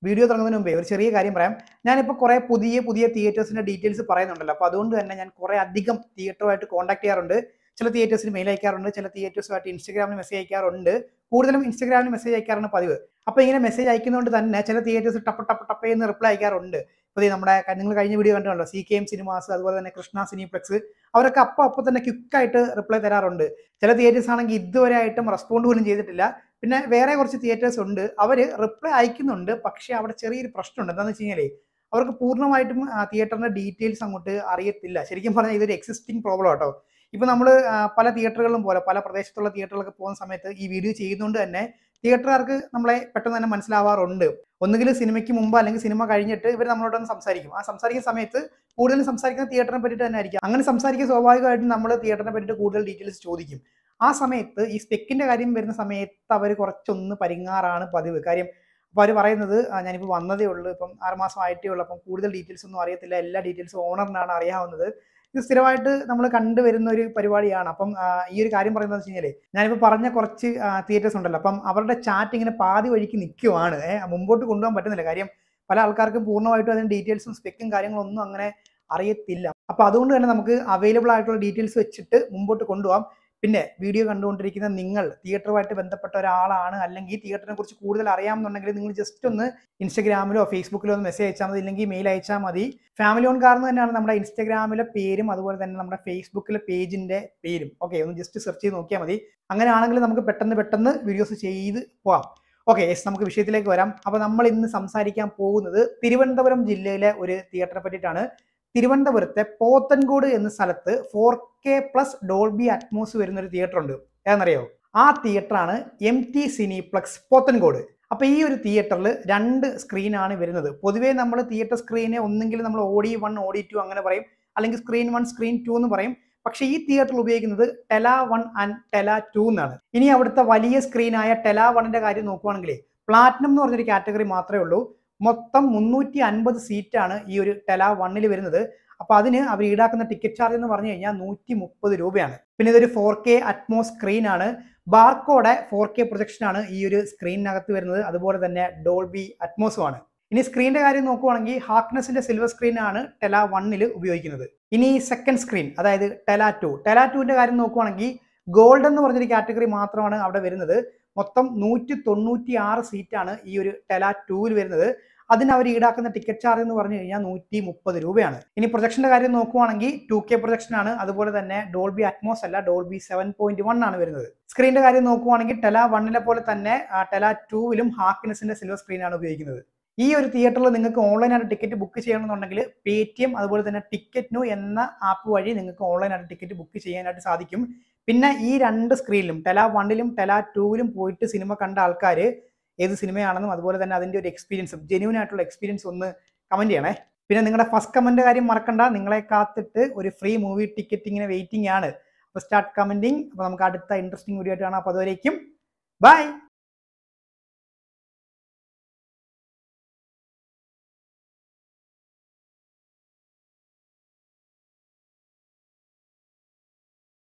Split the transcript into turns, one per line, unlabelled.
video തുടങ്ങുന്നതിന് മുമ്പേ ഒരു ചെറിയ കാര്യം പറയാം ഞാനിപ്പോൾ കുറേ പുതിയ പുതിയ തിയേറ്റേഴ്സിന്റെ ഡീറ്റെയിൽസ് പറയുന്നുണ്ടല്ലോ അപ്പോൾ അതുകൊണ്ട് തന്നെ ഞാൻ കുറേ അധികം തിയേറ്ററുമായിട്ട് കോൺടാക്ട് ചെയ്യാറുണ്ട് ചില തിയേറ്റേഴ്സിന് മെയിൽ അയക്കാറുണ്ട് ചില തിയേറ്റേഴ്സുമായിട്ട് ഇൻസ്റ്റാഗ്രാമിൽ മെസ്സേജ് അയക്കാറുണ്ട് കൂടുതലും ഇൻസ്റ്റാഗ്രാമിൽ മെസ്സേജ് അയക്കാറാണ് പതിവ് അപ്പോൾ ഇങ്ങനെ മെസ്സേജ് അയക്കുന്നതുകൊണ്ട് തന്നെ ചില തിയേറ്റേഴ്സ് ടപ്പ് ടപ്പ് ടപ്പ് എന്ന് റിപ്ലൈ അയക്കാറുണ്ട് ഇപ്പോൾ നമ്മുടെ നിങ്ങൾ കഴിഞ്ഞ വീഡിയോ കണ്ടിട്ടുണ്ടോ സി കെ എം സിനിമാസ് അതുപോലെ തന്നെ കൃഷ്ണ സിനിപ്ലെക്സ് അവരൊക്കെ അപ്പോൾ അപ്പോൾ തന്നെ ക്വിക്കായിട്ട് റിപ്ലൈ തരാറുണ്ട് ചില തിയേറ്റേഴ്സ് ആണെങ്കിൽ ഇതുവരെ ആയിട്ടും റെസ്പോണ്ട് പോലും ചെയ്തിട്ടില്ല പിന്നെ വേറെ കുറച്ച് തിയേറ്റേഴ്സ് ഉണ്ട് അവർ റിപ്ലൈ അയക്കുന്നുണ്ട് പക്ഷേ അവിടെ ചെറിയൊരു പ്രശ്നമുണ്ട് എന്താണെന്ന് വെച്ച് കഴിഞ്ഞാൽ അവർക്ക് പൂർണ്ണമായിട്ടും തിയേറ്ററിന്റെ ഡീറ്റെയിൽസ് അങ്ങോട്ട് അറിയത്തില്ല ശരിക്കും പറഞ്ഞാൽ ഇതൊരു എക്സിസ്റ്റിംഗ് പ്രോബ്ലം കേട്ടോ ഇപ്പൊ നമ്മൾ പല തിയേറ്ററുകളിലും പോലെ പല പ്രദേശത്തുള്ള തിയേറ്ററിലൊക്കെ പോകുന്ന സമയത്ത് ഈ വീഡിയോ ചെയ്യുന്നതുകൊണ്ട് തന്നെ തിയേറ്ററുകാർക്ക് നമ്മളെ പെട്ടെന്ന് തന്നെ മനസ്സിലാവാറുണ്ട് ഒന്നുകിൽ സിനിമയ്ക്ക് മുമ്പ് അല്ലെങ്കിൽ സിനിമ കഴിഞ്ഞിട്ട് ഇവർ നമ്മളോടൊന്ന് സംസാരിക്കും ആ സംസാരിക്കുന്ന സമയത്ത് കൂടുതലും സംസാരിക്കുന്ന തിയേറ്ററിനെ പറ്റിയിട്ട് തന്നെ ആയിരിക്കും അങ്ങനെ സംസാരിക്കുന്ന സ്വാഭാവികമായിട്ടും നമ്മൾ തിയേറ്ററിനെ പറ്റിയിട്ട് കൂടുതൽ ഡീറ്റെയിൽസ് ചോദിക്കും ആ സമയത്ത് ഈ സ്പെക്കിന്റെ കാര്യം വരുന്ന സമയത്ത് അവർ കുറച്ചൊന്ന് പരിങ്ങാറാണ് പതിവ് കാര്യം അപ്പോൾ അവർ പറയുന്നത് "ആ, ഞാനിപ്പോൾ വന്നതേ ഉള്ളൂ ഇപ്പം ആറുമാസം ആയിട്ടേ ഉള്ളൂ അപ്പം കൂടുതൽ ഡീറ്റെയിൽസ് ഒന്നും അറിയത്തില്ല എല്ലാ ഡീറ്റെയിൽസും ഓണറിനാണ് അറിയാവുന്നത് ഇത് സ്ഥിരമായിട്ട് നമ്മൾ കണ്ടുവരുന്ന ഒരു പരിപാടിയാണ് അപ്പം ആ, ഈ ഒരു കാര്യം പറയുന്നത് വെച്ച് കഴിഞ്ഞാൽ ഞാനിപ്പോൾ പറഞ്ഞ കുറച്ച് തിയേറ്റേഴ്സ് ഉണ്ടല്ലോ അപ്പം അവരുടെ ചാറ്റ് ഇങ്ങനെ പാതി വഴിക്ക് നിൽക്കുവാണ് ഏഹ് മുമ്പോട്ട് കൊണ്ടുപോകാൻ പറ്റുന്നില്ല കാര്യം പല ആൾക്കാർക്കും പൂർണ്ണമായിട്ടും അതിന് ഡീറ്റെയിൽസും സ്പെക്കും കാര്യങ്ങളും ഒന്നും അങ്ങനെ അറിയത്തില്ല അപ്പോൾ അതുകൊണ്ട് തന്നെ നമുക്ക് അവൈലബിൾ ആയിട്ടുള്ള ഡീറ്റെയിൽസ് വെച്ചിട്ട് മുമ്പോട്ട് കൊണ്ടുപോകാം പിന്നെ വീഡിയോ കണ്ടുകൊണ്ടിരിക്കുന്ന നിങ്ങൾ തിയേറ്ററുമായിട്ട് ബന്ധപ്പെട്ട ഒരാളാണ് അല്ലെങ്കിൽ തിയേറ്ററിനെ കുറിച്ച് കൂടുതൽ അറിയാമെന്നുണ്ടെങ്കിൽ നിങ്ങൾ ജസ്റ്റ് ഒന്ന് ഇൻസ്റ്റഗ്രാമിലോ ഫേസ്ബുക്കിലോ ഒന്ന് മെസ്സേജ് അയച്ചാൽ മതി ഇല്ലെങ്കിൽ മെയിൽ അയച്ചാൽ മതി ഫാമിലി ഓൺ കാർന്ന് തന്നെയാണ് നമ്മുടെ ഇൻസ്റ്റഗ്രാമിലെ പേരും അതുപോലെ തന്നെ നമ്മുടെ ഫേസ്ബുക്കിലെ പേജിന്റെ പേരും ഓക്കെ ഒന്ന് ജസ്റ്റ് സെർച്ച് ചെയ്ത് നോക്കിയാൽ മതി അങ്ങനെയാണെങ്കിൽ നമുക്ക് പെട്ടെന്ന് പെട്ടെന്ന് വീഡിയോസ് ചെയ്ത് പോവാം ഓക്കെ യെസ് നമുക്ക് വിഷയത്തിലേക്ക് വരാം അപ്പോൾ നമ്മൾ ഇന്ന് സംസാരിക്കാൻ പോകുന്നത് തിരുവനന്തപുരം ജില്ലയിലെ ഒരു തിയേറ്ററിനെ പറ്റിയിട്ടാണ് തിരുവനന്തപുരത്തെ പോത്തൻകോട് എന്ന സ്ഥലത്ത് four K plus Dolby Atmos വരുന്ന ഒരു തിയേറ്റർ ഉണ്ട് ഏതെന്നറിയോ ആ തിയേറ്ററാണ് എം ടി സിനിപ്ലക്സ് പോത്തൻകോട് അപ്പോൾ ഈ ഒരു തിയേറ്ററിൽ രണ്ട് സ്ക്രീനാണ് വരുന്നത് പൊതുവേ നമ്മൾ തിയേറ്റർ സ്ക്രീനെ ഒന്നെങ്കിൽ നമ്മൾ ഓഡി വൺ ഓഡി ടു അങ്ങനെ പറയും അല്ലെങ്കിൽ സ്ക്രീൻ വൺ സ്ക്രീൻ ടു എന്ന് പറയും പക്ഷേ ഈ തിയേറ്ററിൽ ഉപയോഗിക്കുന്നത് ടെല വൺ ആൻഡ് ടെല ടു എന്നാണ് ഇനി അവിടുത്തെ വലിയ സ്ക്രീനായ ടെല വണ്ണിന്റെ കാര്യം നോക്കുവാണെങ്കിൽ പ്ലാറ്റിനം എന്ന് പറഞ്ഞൊരു കാറ്റഗറി മാത്രമേ ഉള്ളൂ മൊത്തം മുന്നൂറ്റി അൻപത് സീറ്റാണ് ഈ ഒരു ടെല വണ്ണിൽ വരുന്നത് അപ്പോൾ അതിന് അവർ ഈടാക്കുന്ന ടിക്കറ്റ് ചാർജ് എന്ന് പറഞ്ഞു കഴിഞ്ഞാൽ നൂറ്റി മുപ്പത് രൂപയാണ് പിന്നെ ഇതൊരു ഫോർ കെ അറ്റ്മോസ് സ്ക്രീൻ ആണ് ബാർക്കോടെ ഫോർ കെ പ്രൊജക്ഷൻ ആണ് ഈ ഒരു സ്ക്രീനിനകത്ത് വരുന്നത് അതുപോലെ തന്നെ ഡോൾബി അറ്റ്മോസും ആണ് ഇനി സ്ക്രീനിന്റെ കാര്യം നോക്കുവാണെങ്കിൽ ഹാർക്നെസിന്റെ സിൽവർ സ്ക്രീൻ ആണ് ടെല വണ്ണിൽ ഉപയോഗിക്കുന്നത് ഇനി സെക്കൻഡ് സ്ക്രീൻ അതായത് ടെല ടു ടെല ടുവിന്റെ കാര്യം നോക്കുവാണെങ്കിൽ ഗോൾഡ് എന്ന് പറഞ്ഞൊരു കാറ്റഗറി മാത്രമാണ് അവിടെ വരുന്നത് മൊത്തം നൂറ്റി തൊണ്ണൂറ്റി ആറ് സീറ്റാണ് ഈ ഒരു ടെല ടൂവിൽ വരുന്നത് അതിന് അവർ ഈടാക്കുന്ന ടിക്കറ്റ് ചാർജ് എന്ന് പറഞ്ഞു കഴിഞ്ഞാൽ നൂറ്റി മുപ്പത് രൂപയാണ് ഇനി പ്രൊജക്ഷന്റെ കാര്യം നോക്കുവാണെങ്കിൽ ടു കെ പ്രൊജക്ഷൻ ആണ് അതുപോലെ തന്നെ ഡോൾബി അറ്റ്മോസ് അല്ല ഡോൾബി സെവൻ പോയിന്റ് വൺ ആണ് വരുന്നത് സ്ക്രീനിന്റെ കാര്യം നോക്കുവാണെങ്കിൽ ടെല വണ്ണിലെ പോലെ തന്നെ ടെല ടൂവിലും ഹാക്കിനെസിന്റെ സിൽവർ സ്ക്രീനാണ് ഉപയോഗിക്കുന്നത് ഈ ഒരു തിയേറ്ററിൽ നിങ്ങൾക്ക് ഓൺലൈനായിട്ട് ടിക്കറ്റ് ബുക്ക് ചെയ്യണമെന്നുണ്ടെങ്കിൽ പേ ടി എം അതുപോലെ തന്നെ ടിക്കറ്റ് നു എന്ന ആപ്പ് വഴി നിങ്ങൾക്ക് ഓൺലൈനായിട്ട് ടിക്കറ്റ് ബുക്ക് ചെയ്യാനായിട്ട് സാധിക്കും പിന്നെ ഈ രണ്ട് സ്ക്രീനിലും ടെല വണ്ണിലും ടെല ടൂവിലും പോയിട്ട് സിനിമ കണ്ട ആൾക്കാർ ഏത് സിനിമയാണെന്നും അതുപോലെ തന്നെ അതിൻ്റെ ഒരു എക്സ്പീരിയൻസും ജെന്യൂൻ ആയിട്ടുള്ള എക്സ്പീരിയൻസ് ഒന്ന് കമൻറ്റ് ചെയ്യണേ പിന്നെ നിങ്ങളുടെ ഫസ്റ്റ് കമൻറ്റ് കാര്യം മറക്കണ്ട നിങ്ങളെ കാത്തിട്ട് ഒരു ഫ്രീ മൂവി ടിക്കറ്റ് ഇങ്ങനെ വെയിറ്റിംഗ് ആണ് അപ്പോൾ സ്റ്റാർട്ട് കമൻറ്റിങ് അപ്പോൾ നമുക്ക് അടുത്ത ഇൻട്രസ്റ്റിംഗ് വീഡിയോ ആയിട്ട് കാണാം അപ്പോൾ അതുവരേക്കും ബൈ